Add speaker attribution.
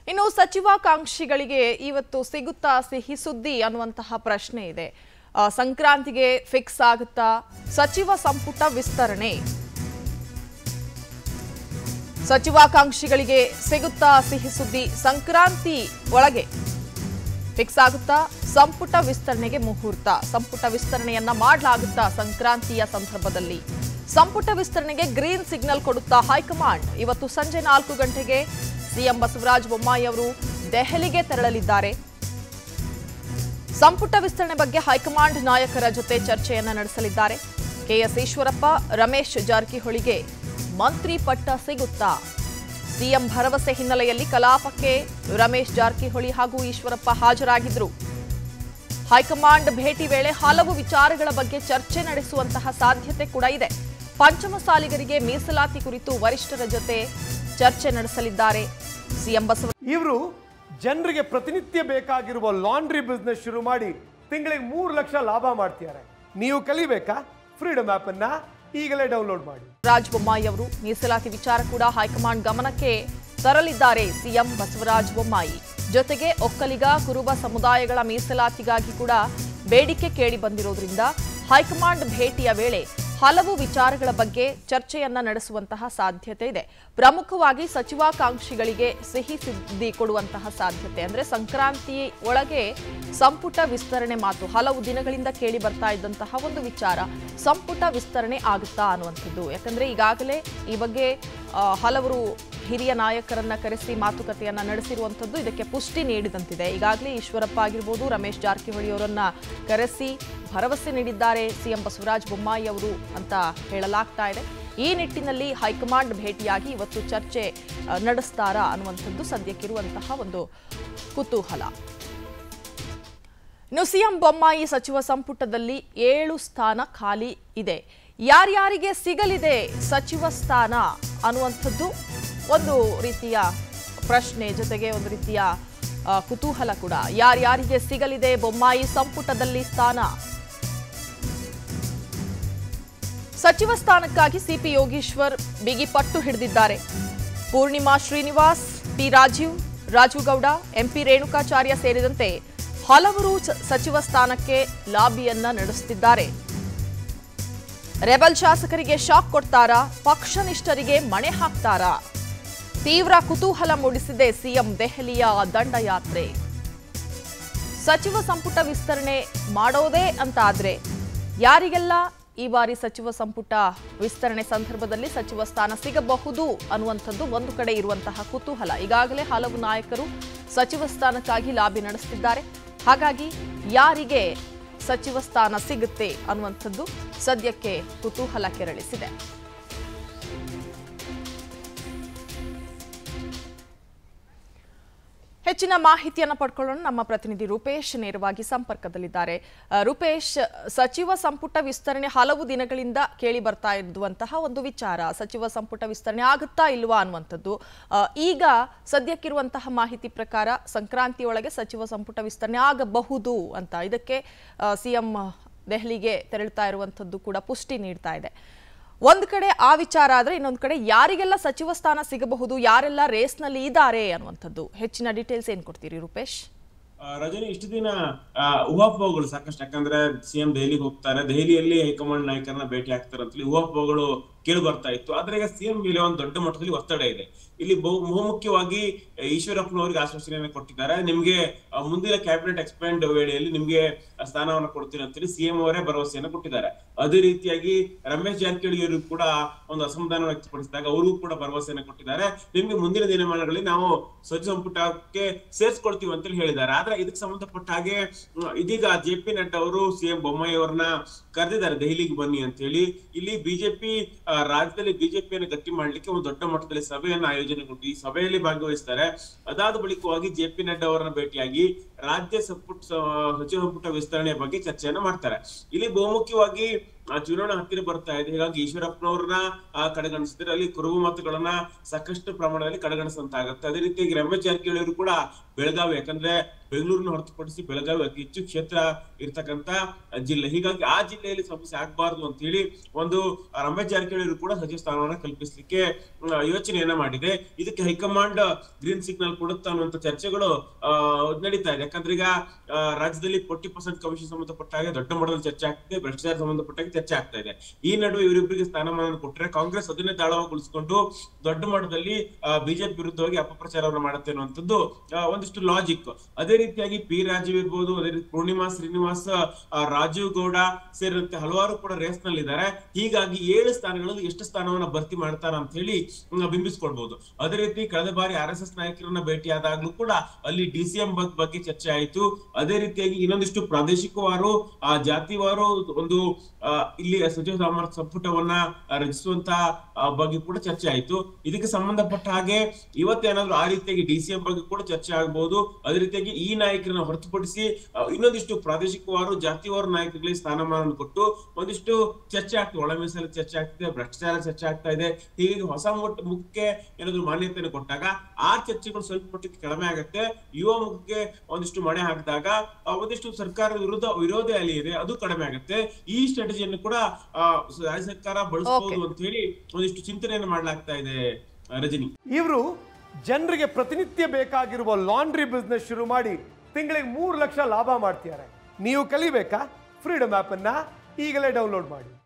Speaker 1: ಇನ್ನು ಸಚಿವಾಕಾಂಕ್ಷಿಗಳಿಗೆ ಇವತ್ತು ಸಿಗುತ್ತಾ ಸಿಹಿ ಸುದ್ದಿ ಅನ್ನುವಂತಹ ಪ್ರಶ್ನೆ ಇದೆ ಆ, ಸಂಕ್ರಾಂತಿಗೆ ಫಿಕ್ಸ್ ಆಗುತ್ತಾ ಸಚಿವ ಸಂಪುಟ ವಿಸ್ತರಣೆ ಸಚಿವಾಕಾಂಕ್ಷಿಗಳಿಗೆ ಸಿಗುತ್ತಾ ಸಿಹಿ ಸುದ್ದಿ ಸಂಕ್ರಾಂತಿ ಒಳಗೆ ಫಿಕ್ಸ್ ಆಗುತ್ತಾ ಸಂಪುಟ ವಿಸ್ತರಣೆಗೆ ಮುಹೂರ್ತ ಸಂಪುಟ ವಿಸ್ತರಣೆಯನ್ನ ಮಾಡಲಾಗುತ್ತಾ ಸಂಕ್ರಾಂತಿಯ ಸಂದರ್ಭದಲ್ಲಿ ಸಂಪುಟ ವಿಸ್ತರಣೆಗೆ ಗ್ರೀನ್ ಸಿಗ್ನಲ್ ಕೊಡುತ್ತಾ ಹೈಕಮಾಂಡ್ ಇವತ್ತು ಸಂಜೆ ನಾಲ್ಕು ಗಂಟೆಗೆ ಸಿಎಂ ಬಸವರಾಜ ಬೊಮ್ಮಾಯಿ ಅವರು ದೆಹಲಿಗೆ ತೆರಳಲಿದ್ದಾರೆ ಸಂಪುಟ ವಿಸ್ತರಣೆ ಬಗ್ಗೆ ಹೈಕಮಾಂಡ್ ನಾಯಕರ ಜೊತೆ ಚರ್ಚೆಯನ್ನ ನಡೆಸಲಿದ್ದಾರೆ ಕೆಎಸ್ ಈಶ್ವರಪ್ಪ ರಮೇಶ್ ಜಾರಕಿಹೊಳಿಗೆ ಮಂತ್ರಿ ಪಟ್ಟ ಸಿಗುತ್ತಾ ಸಿಎಂ ಭರವಸೆ ಹಿನ್ನೆಲೆಯಲ್ಲಿ ಕಲಾಪಕ್ಕೆ ರಮೇಶ್ ಜಾರಕಿಹೊಳಿ ಹಾಗೂ ಈಶ್ವರಪ್ಪ ಹಾಜರಾಗಿದ್ರು ಹೈಕಮಾಂಡ್ ಭೇಟಿ ವೇಳೆ ಹಲವು ವಿಚಾರಗಳ ಬಗ್ಗೆ ಚರ್ಚೆ ನಡೆಸುವಂತಹ ಸಾಧ್ಯತೆ ಕೂಡ ಇದೆ ಪಂಚಮಸಾಲಿಗರಿಗೆ ಮೀಸಲಾತಿ ಕುರಿತು ವರಿಷ್ಠರ ಜೊತೆ ಚರ್ಚೆ ನಡೆಸಲಿದ್ದಾರೆ ಸಿಎಂ ಬಸವ
Speaker 2: ಇವರು ಜನರಿಗೆ ಪ್ರತಿನಿತ್ಯ ಬೇಕಾಗಿರುವ ಲಾಂಡ್ರಿ ಬಿಸ್ನೆಸ್ ಶುರು ಮಾಡಿ ತಿಂಗಳಿಗೆ ಮೂರು ಲಕ್ಷ ಲಾಭ ಮಾಡ್ತಿದ್ದಾರೆ ನೀವು ಕಲಿಬೇಕಾ ಫ್ರೀಡಮ್ ಆಪ್ ಅನ್ನ ಈಗಲೇ ಡೌನ್ಲೋಡ್ ಮಾಡಿ
Speaker 1: ರಾಜ್ ಬೊಮ್ಮಾಯಿ ಅವರು ಮೀಸಲಾತಿ ವಿಚಾರ ಕೂಡ ಹೈಕಮಾಂಡ್ ಗಮನಕ್ಕೆ ತರಲಿದ್ದಾರೆ ಸಿಎಂ ಬಸವರಾಜ ಬೊಮ್ಮಾಯಿ ಜೊತೆಗೆ ಒಕ್ಕಲಿಗ ಕುರುಬ ಸಮುದಾಯಗಳ ಮೀಸಲಾತಿಗಾಗಿ ಕೂಡ ಬೇಡಿಕೆ ಕೇಳಿ ಬಂದಿರೋದ್ರಿಂದ ಹೈಕಮಾಂಡ್ ಭೇಟಿಯ ವೇಳೆ ಹಲವು ವಿಚಾರಗಳ ಬಗ್ಗೆ ಚರ್ಚೆಯನ್ನ ನಡೆಸುವಂತಹ ಸಾಧ್ಯತೆ ಇದೆ ಪ್ರಮುಖವಾಗಿ ಸಚಿವಾಕಾಂಕ್ಷಿಗಳಿಗೆ ಸಿಹಿ ಸುದ್ದಿ ಕೊಡುವಂತಹ ಸಾಧ್ಯತೆ ಅಂದ್ರೆ ಸಂಕ್ರಾಂತಿ ಒಳಗೆ ಸಂಪುಟ ವಿಸ್ತರಣೆ ಮಾತು ಹಲವು ದಿನಗಳಿಂದ ಕೇಳಿ ಬರ್ತಾ ಇದ್ದಂತಹ ಒಂದು ವಿಚಾರ ಸಂಪುಟ ವಿಸ್ತರಣೆ ಆಗುತ್ತಾ ಅನ್ನುವಂಥದ್ದು ಯಾಕಂದ್ರೆ ಈಗಾಗಲೇ ಈ ಬಗ್ಗೆ ಆ, ಹಲವರು ಹಿರಿಯ ನಾಯಕರನ್ನ ಕರೆಸಿ ಮಾತುಕತೆಯನ್ನ ನಡೆಸಿರುವಂಥದ್ದು ಇದಕ್ಕೆ ಪುಷ್ಟಿ ನೀಡಿದಂತಿದೆ ಈಗಾಗಲೇ ಈಶ್ವರಪ್ಪ ಆಗಿರ್ಬೋದು ರಮೇಶ್ ಜಾರಕಿಹೊಳಿ ಅವರನ್ನ ಕರೆಸಿ ಭರವಸೆ ನೀಡಿದ್ದಾರೆ ಸಿಎಂ ಬಸವರಾಜ ಬೊಮ್ಮಾಯಿ ಅವರು ಅಂತ ಹೇಳಲಾಗ್ತಾ ಇದೆ ಈ ನಿಟ್ಟಿನಲ್ಲಿ ಹೈಕಮಾಂಡ್ ಭೇಟಿಯಾಗಿ ಇವತ್ತು ಚರ್ಚೆ ಆ, ನಡೆಸ್ತಾರಾ ಅನ್ನುವಂಥದ್ದು ಸದ್ಯಕ್ಕಿರುವಂತಹ ಒಂದು ಕುತೂಹಲ ಇನ್ನು ಸಿಎಂ ಬೊಮ್ಮಾಯಿ ಸಚಿವ ಸಂಪುಟದಲ್ಲಿ ಏಳು ಸ್ಥಾನ ಖಾಲಿ ಇದೆ ಯಾರ್ಯಾರಿಗೆ ಸಿಗಲಿದೆ ಸಚಿವ ಸ್ಥಾನ ಅನ್ನುವಂಥದ್ದು ಒಂದು ರೀತಿಯ ಪ್ರಶ್ನೆ ಜೊತೆಗೆ ಒಂದು ರೀತಿಯ ಆ, ಕುತೂಹಲ ಕೂಡ ಯಾರ್ಯಾರಿಗೆ ಸಿಗಲಿದೆ ಬೊಮ್ಮಾಯಿ ಸಂಪುಟದಲ್ಲಿ ಸ್ಥಾನ ಸಚಿವ ಸ್ಥಾನಕ್ಕಾಗಿ ಸಿಪಿ ಯೋಗೀಶ್ವರ್ ಬಿಗಿ ಪಟ್ಟು ಹಿಡಿದಿದ್ದಾರೆ ಪೂರ್ಣಿಮಾ ಶ್ರೀನಿವಾಸ್ ಪಿ ರಾಜೀವ್ ರಾಜು ಗೌಡ ಎಂಪಿ ರೇಣುಕಾಚಾರ್ಯ ಸೇರಿದಂತೆ ಹಲವರು ಸ- ಸಚಿವ ಸ್ಥಾನಕ್ಕೆ ಲಾಬಿಯನ್ನ ನಡೆಸುತ್ತಿದ್ದಾರೆ ರೆಬಲ್ ಶಾಸಕರಿಗೆ ಶಾಕ್ ಕೊಡ್ತಾರಾ ಪಕ್ಷನಿಷ್ಠರಿಗೆ ಮಣೆ ಹಾಕ್ತಾರಾ ತೀವ್ರ ಕುತೂಹಲ ಮೂಡಿಸಿದೆ ಸಿಎಂ ದೆಹಲಿಯ ದಂಡಯಾತ್ರೆ ಸಚಿವ ಸಂಪುಟ ವಿಸ್ತರಣೆ ಮಾಡೋದೇ ಅಂತ ಆದ್ರೆ ಯಾರಿಗೆಲ್ಲ ಈ ಬಾರಿ ಸಚಿವ ಸಂಪುಟ ವಿಸ್ತರಣೆ ಸಂದರ್ಭದಲ್ಲಿ ಸಚಿವ ಸ್ಥಾನ ಸಿಗಬಹುದು ಅನ್ನುವಂಥದ್ದು ಒಂದು ಕಡೆ ಇರುವಂತಹ ಕುತೂಹಲ ಈಗಾಗಲೇ ಹಲವು ನಾಯಕರು ಸಚಿವ ಸ್ಥಾನಕ್ಕಾಗಿ ಲಾಬಿ ನಡೆಸುತ್ತಿದ್ದಾರೆ ಹಾಗಾಗಿ ಯಾರಿಗೆ ಸಚಿವ ಸ್ಥಾನ ಸಿಗುತ್ತೆ ಅನ್ನುವಂಥದ್ದು ಸದ್ಯಕ್ಕೆ ಕುತೂಹಲ ಕೆರಳಿಸಿದೆ ಹೆಚ್ಚಿನ ಮಾಹಿತಿಯನ್ನು ಪಡ್ಕೊಳ್ಳೋಣ ನಮ್ಮ ಪ್ರತಿನಿಧಿ ರೂಪೇಶ್ ನೇರವಾಗಿ ಸಂಪರ್ಕದಲ್ಲಿದ್ದಾರೆ ಆ, ರೂಪೇಶ್ ಸಚಿವ ಸಂಪುಟ ವಿಸ್ತರಣೆ ಹಲವು ದಿನಗಳಿಂದ ಕೇಳಿ ಬರ್ತಾ ಇರುವಂತಹ ಒಂದು ವಿಚಾರ ಸಚಿವ ಸಂಪುಟ ವಿಸ್ತರಣೆ ಆಗುತ್ತಾ ಇಲ್ವಾ ಅನ್ನುವಂಥದ್ದು ಆ, ಈಗ ಸದ್ಯಕ್ಕಿರುವಂತಹ ಮಾಹಿತಿ ಪ್ರಕಾರ ಸಂಕ್ರಾಂತಿಯೊಳಗೆ ಸಚಿವ ಸಂಪುಟ ವಿಸ್ತರಣೆ ಆಗಬಹುದು ಅಂತ ಇದಕ್ಕೆ ಸಿಎಂ ದೆಹಲಿಗೆ ತೆರಳುತ್ತಾ ಇರುವಂಥದ್ದು ಕೂಡ ಪುಷ್ಟಿ ನೀಡ್ತಾ ಇದೆ ಒಂದ್ ಕಡೆ ಆ ವಿಚಾರ ಆದ್ರೆ ಇನ್ನೊಂದ್ ಕಡೆ ಯಾರಿಗೆಲ್ಲ ಸಚಿವ ಸ್ಥಾನ ಸಿಗಬಹುದು ಯಾರೆಲ್ಲ ರೇಸ್ನಲ್ಲಿ ಇದ್ದಾರೆ ಅನ್ನುವಂಥದ್ದು ಹೆಚ್ಚಿನ ಡೀಟೇಲ್ಸ್ ಏನ್ ಕೊಡ್ತೀರಿ ರೂಪೇಶ್
Speaker 3: ಆ, ರಜನಿ ಇಷ್ಟು ದಿನ ಆ, ಊಹಾಪೋಹಗಳು ಸಾಕಷ್ಟು ಯಾಕಂದ್ರೆ ಸಿಎಂ ದೆಹಲಿಗೆ ಹೋಗ್ತಾರೆ ದೆಹಲಿಯಲ್ಲಿ ಹೈಕಮಾಂಡ್ ನಾಯಕರನ್ನ ಭೇಟಿ ಆಗ್ತಾರೆ ಅಂತೇಳಿ ಊಹಾಪೋಹಗಳು ಕೇಳಿ ಬರ್ತಾ ಇತ್ತು ಆದ್ರೆ ಈಗ ಸಿಎಂ ಮೇಲೆ ಒಂದು ದೊಡ್ಡ ಮಟ್ಟದಲ್ಲಿ ಒತ್ತಡ ಇದೆ ಇಲ್ಲಿ ಬಹು ಬಹುಮುಖ್ಯವಾಗಿ ಈಶ್ವರಪ್ಪನವರಿಗೆ ಆಶ್ವಾಸನೆಯನ್ನು ಕೊಟ್ಟಿದ್ದಾರೆ ನಿಮ್ಗೆ ಆ, ಮುಂದಿನ ಕ್ಯಾಬಿನೆಟ್ ಎಕ್ಸ್ಪ್ಯಾಂಡ್ ವೇಳೆಯಲ್ಲಿ ನಿಮ್ಗೆ ಸ್ಥಾನವನ್ನು ಕೊಡ್ತೀನಿ ಅಂತೇಳಿ ಸಿಎಂ ಅವರೇ ಭರವಸೆಯನ್ನು ಕೊಟ್ಟಿದ್ದಾರೆ ಅದೇ ರೀತಿಯಾಗಿ ರಮೇಶ್ ಜಾರಕಿಹೊಳಿ ಅವರು ಕೂಡ ಒಂದು ಅಸಮಾಧಾನ ವ್ಯಕ್ತಪಡಿಸಿದಾಗ ಅವ್ರಿಗೂ ಕೂಡ ಭರವಸೆಯನ್ನು ಕೊಟ್ಟಿದ್ದಾರೆ ನಿಮ್ಗೆ ಮುಂದಿನ ದಿನಮಾನಗಳಲ್ಲಿ ನಾವು ಸಚಿವ ಸಂಪುಟಕ್ಕೆ ಸೇರ್ಸ್ಕೊಳ್ತೀವಿ ಅಂತೇಳಿ ಹೇಳಿದ್ದಾರೆ ಆದ್ರೆ ಇದಕ್ಕೆ ಸಂಬಂಧಪಟ್ಟ ಹಾಗೆ ಮ್, ಇದೀಗ ಜೆ ಪಿ ನಡ್ಡಾ ಅವರು ಸಿಎಂ ಬೊಮ್ಮಾಯಿ ಅವರನ್ನ ಕರೆದಿದ್ದಾರೆ ದೆಹಲಿಗೆ ಬನ್ನಿ ಅಂತ ಹೇಳಿ ಇಲ್ಲಿ ಬಿಜೆಪಿ ರಾಜ್ಯದಲ್ಲಿ ಬಿಜೆಪಿಯನ್ನು ಗಟ್ಟಿ ಮಾಡ್ಲಿಕ್ಕೆ ಒಂದು ದೊಡ್ಡ ಮಟ್ಟದಲ್ಲಿ ಸಭೆಯನ್ನು ಆಯೋಜನೆಗೊಂಡು ಈ ಸಭೆಯಲ್ಲಿ ಭಾಗವಹಿಸ್ತಾರೆ ಅದಾದ ಬಳಿಕವಾಗಿ ಜೆ ಪಿ ನಡ್ಡಾ ಅವರನ್ನ ಭೇಟಿಯಾಗಿ ರಾಜ್ಯ ಸಂಪುಟ ಸ- ಸಚಿವ ಸಂಪುಟ ವಿಸ್ತರಣೆಯ ಬಗ್ಗೆ ಚರ್ಚೆಯನ್ನ ಮಾಡ್ತಾರೆ ಇಲ್ಲಿ ಬಹುಮುಖ್ಯವಾಗಿ ಆ, ಚುನಾವಣೆ ಹತ್ತಿರ ಬರ್ತಾ ಇದೆ ಹೀಗಾಗಿ ಈಶ್ವರಪ್ಪನವ್ರನ್ನ ಆ, ಕಡೆಗಣಿಸಿದ್ರೆ ಅಲ್ಲಿ ಕುರುಬು ಮತಗಳನ್ನ ಸಾಕಷ್ಟು ಪ್ರಮಾಣದಲ್ಲಿ ಕಡೆಗಣಿಸಂತಾಗುತ್ತೆ ಅದೇ ರೀತಿಯಾಗಿ ರಮೇಶ್ ಜಾರಕಿಹೊಳಿ ಅವರು ಕೂಡ ಬೆಳಗಾವಿ ಯಾಕಂದ್ರೆ ಬೆಂಗಳೂರನ್ನ ಹೊರತುಪಡಿಸಿ ಬೆಳಗಾವಿ ಅತಿ ಹೆಚ್ಚು ಕ್ಷೇತ್ರ ಇರ್ತಕ್ಕಂತ ಜಿಲ್ಲೆ ಹೀಗಾಗಿ ಆ ಜಿಲ್ಲೆಯಲ್ಲಿ ಸಮಸ್ಯೆ ಆಗ್ಬಾರ್ದು ಅಂತ ಹೇಳಿ ಒಂದು ರಮೇಶ್ ಜಾರಕಿಹೊಳಿ ಅವರು ಕೂಡ ಸಚಿವ ಸ್ಥಾನವನ್ನ ಕಲ್ಪಿಸಲಿಕ್ಕೆ ಆ, ಯೋಚನೆಯನ್ನ ಮಾಡಿದೆ ಇದಕ್ಕೆ ಹೈಕಮಾಂಡ್ ಗ್ರೀನ್ ಸಿಗ್ನಲ್ ಕೊಡುತ್ತಾ ಅನ್ನುವಂತ ಚರ್ಚೆಗಳು ಆ, ನಡೀತಾ ಇದೆ ಯಾಕಂದ್ರೆ ಈಗ ಆ, ರಾಜ್ಯದಲ್ಲಿ ಫೋರ್ಟಿ ಪರ್ಸೆಂಟ್ ಕಮಿಷನ್ ಸಂಬಂಧಪಟ್ಟ ಹಾಗೆ ದೊಡ್ಡ ಮಟ್ಟದಲ್ಲಿ ಚರ್ಚೆ ಆಗ್ತಿದೆ ಭ್ರಷ್ಟಾಚಾರ ಸಂಬಂಧಪಟ್ಟ ಹಾಗೆ ಚರ್ಚೆ ಆಗ್ತಾ ಇದೆ ಈ ನಡುವೆ ಇವರಿಬ್ಬರಿಗೆ ಸ್ಥಾನಮಾನ ಕೊಟ್ಟರೆ ಕಾಂಗ್ರೆಸ್ ಅದನ್ನೇ ದಾಳವಗೊಳಿಸಿಕೊಂಡು ದೊಡ್ಡ ಮಟ್ಟದಲ್ಲಿ ಬಿಜೆಪಿ ವಿರುದ್ಧವಾಗಿ ಅಪಪ್ರಚಾರವನ್ನು ಮಾಡುತ್ತೆ ಅನ್ನುವಂಥದ್ದು ಆ, ಒಂದಿಷ್ಟು ಲಾಜಿಕ್ ಅದೇ ರೀತಿಯಾಗಿ ಪಿ ರಾಜೀವ್ ಇರ್ಬೋದು ಅದೇ ರೀತಿ ಪೂರ್ಣಿಮಾ ಶ್ರೀನಿವಾಸ್ ಆ, ರಾಜೀವ್ ಗೌಡ ಸೇರಿದಂತೆ ಹಲವಾರು ಕೂಡ ರೇಸ್ ನಲ್ಲಿ ಇದ್ದಾರೆ ಹೀಗಾಗಿ ಏಳು ಸ್ಥಾನಗಳಲ್ಲಿ ಎಷ್ಟು ಸ್ಥಾನವನ್ನ ಭರ್ತಿ ಮಾಡ್ತಾರ ಅಂತ ಹೇಳಿ ಹ್ಮ್, ಬಿಂಬಿಸ್ಕೊಳ್ಬಹುದು ಅದೇ ರೀತಿ ಕಳೆದ ಬಾರಿ ಆರ್ ಎಸ್ ಎಸ್ ನಾಯಕರನ್ನ ಭೇಟಿಯಾದಾಗ್ಲೂ ಕೂಡ ಅಲ್ಲಿ ಡಿ ಸಿ ಎಂ ಬಗ್ಗೆ ಚರ್ಚೆ ಆಯಿತು ಅದೇ ರೀತಿಯಾಗಿ ಇನ್ನೊಂದಿಷ್ಟು ಪ್ರಾದೇಶಿಕವಾರು ಆ ಜಾತಿವಾರು ಒಂದು ಆ, ಇಲ್ಲಿ ಸಚಿವ ಸಾಮರ್ಥ್ಯ ಸಂಪುಟವನ್ನ ಆ, ರಚಿಸುವಂತ ಆ, ಬಗ್ಗೆ ಕೂಡ ಚರ್ಚೆ ಆಯಿತು ಇದಕ್ಕೆ ಸಂಬಂಧಪಟ್ಟ ಹಾಗೆ ಇವತ್ತೇನಾದ್ರೂ ಆ ರೀತಿಯಾಗಿ ಡಿ ಸಿ ಎಂ ಬಗ್ಗೆ ಕೂಡ ಚರ್ಚೆ ಆಗಬಹುದು ಅದೇ ರೀತಿಯಾಗಿ ಈ ನಾಯಕರನ್ನ ಹೊರತುಪಡಿಸಿ ಆ, ಇನ್ನೊಂದಿಷ್ಟು ಪ್ರಾದೇಶಿಕವಾರು ಜಾತಿವಾರು ನಾಯಕರಿಗೆ ಸ್ಥಾನಮಾನ ಕೊಟ್ಟು ಒಂದಿಷ್ಟು ಚರ್ಚೆ ಆಗ್ತದೆ ಒಳ ಮೀಸಲು ಚರ್ಚೆ ಆಗ್ತಿದೆ ಭ್ರಷ್ಟಾಚಾರ ಚರ್ಚೆ ಆಗ್ತಾ ಇದೆ ಹೀಗಾಗಿ ಹೊಸ ಮುಟ್ ಮುಖಕ್ಕೆ ಏನಾದ್ರು ಮಾನ್ಯತೆಯನ್ನು ಕೊಟ್ಟಾಗ ಆ ಚರ್ಚೆಗಳು ಸ್ವಲ್ಪ ಮಟ್ಟಿಗೆ ಕಡಿಮೆ ಆಗುತ್ತೆ ಯುವ ಮುಖಕ್ಕೆ ಒಂದಿಷ್ಟು ಮಣೆ ಹಾಕಿದಾಗ ಆ, ಒಂದಿಷ್ಟು ಸರ್ಕಾರದ ವಿರುದ್ಧ ವಿರೋಧ ಅಲೆ ಇದೆ ಅದು ಕಡಿಮೆ ಆಗುತ್ತೆ ಈ ಸ್ಟ್ರಾಟಜಿಯನ್ನು ಕೂಡ ಆ, ರಾಜ್ಯ ಸರ್ಕಾರ ಬಳಸಬಹುದು ಅಂತ ಹೇಳಿ ಒಂದಿಷ್ಟು ಚಿಂತನೆಯನ್ನು ಮಾಡ್ಲಾಗ್ತಾ ಇದೆ ಆ, ರಜನಿ
Speaker 2: ಇವರು ಜನರಿಗೆ ಪ್ರತಿನಿತ್ಯ ಬೇಕಾಗಿರುವ ಲಾಂಡ್ರಿ ಬಿಸ್ನೆಸ್ ಶುರು ಮಾಡಿ ತಿಂಗಳಿಗೆ ಮೂರು ಲಕ್ಷ ಲಾಭ ಮಾಡ್ತಿದ್ದಾರೆ ನೀವು ಕಲಿಬೇಕಾ ಫ್ರೀಡಮ್ ಆ್ಯಪನ್ನು ಈಗಲೇ ಡೌನ್ಲೋಡ್ ಮಾಡಿ